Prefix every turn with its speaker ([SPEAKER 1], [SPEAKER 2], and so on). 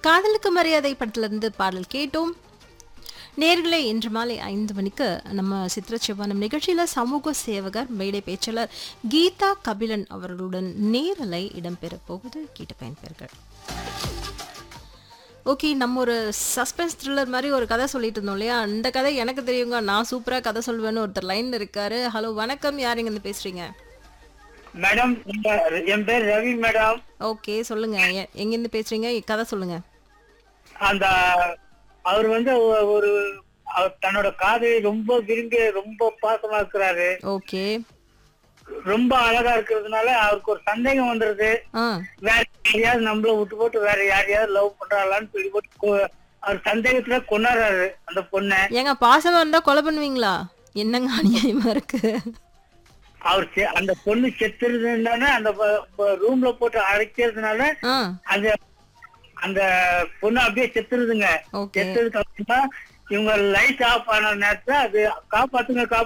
[SPEAKER 1] காதலுக்கு மரியாதை படத்திலிருந்து பாடல் கேட்டோம் நேர்களே இன்று மாலை ஐந்து மணிக்கு நம்ம சித்திர செவ்வானம் நிகழ்ச்சியில் சமூக சேவகர் மேடை பேச்சாளர் கீதா கபிலன் அவர்களுடன் நேரலை இடம்பெறப் போகுது கேட்ட பயன்பெறுகள் ஓகே நம்ம ஒரு சஸ்பென்ஸ் த்ரில்லர் மாதிரி ஒரு கதை சொல்லிட்டு இருந்தோம் இல்லையா அந்த கதை எனக்கு தெரியுங்க நான் சூப்பராக கதை சொல்வேன்னு ஒருத்தர் லைன்ல இருக்காரு ஹலோ வணக்கம் யார் இருந்து பேசுறீங்க
[SPEAKER 2] மேடம் இந்த என் பேர் ரவி மேடம்
[SPEAKER 1] ஓகே சொல்லுங்க எ- எங்கிருந்து பேசுறீங்க கதை சொல்லுங்க
[SPEAKER 2] அந்த அவர் வந்து ஒ- ஒரு அவர் தன்னோட காதலை ரொம்ப விரும்பி ரொம்ப பாசமா இருக்கிறாரு
[SPEAKER 1] ஓகே
[SPEAKER 2] ரொம்ப அழகா இருக்கிறதுனால அவருக்கு ஒரு சந்தேகம் வந்துருது
[SPEAKER 1] ஆ
[SPEAKER 2] வேற யாரையாவது நம்மள விட்டு போட்டு வேற யாரையாவது லவ் பண்றாளான்னு சொல்லி போட்டு கொ- அவர் சந்தேகத்துல கொண்டாடுறாரு அந்த பொண்ணை
[SPEAKER 1] ஏங்க பாசமா இருந்தா கொலை பண்ணுவீங்களா என்னங்க அநியாயமா இருக்கு
[SPEAKER 2] அவர் செ- அந்த பொண்ணு செத்துறதுனால அந்த ரூம்ல போட்டு அடைக்கிறதுனால
[SPEAKER 1] ஆ
[SPEAKER 2] அந்த அந்த பொண்ணு அப்படியே செத்துருதுங்க
[SPEAKER 1] ஓகே
[SPEAKER 2] செத்ததுக்கு அப்புறமா இவங்க லைட் ஆஃப் ஆன நேரத்துல அது காப்பாத்துங்க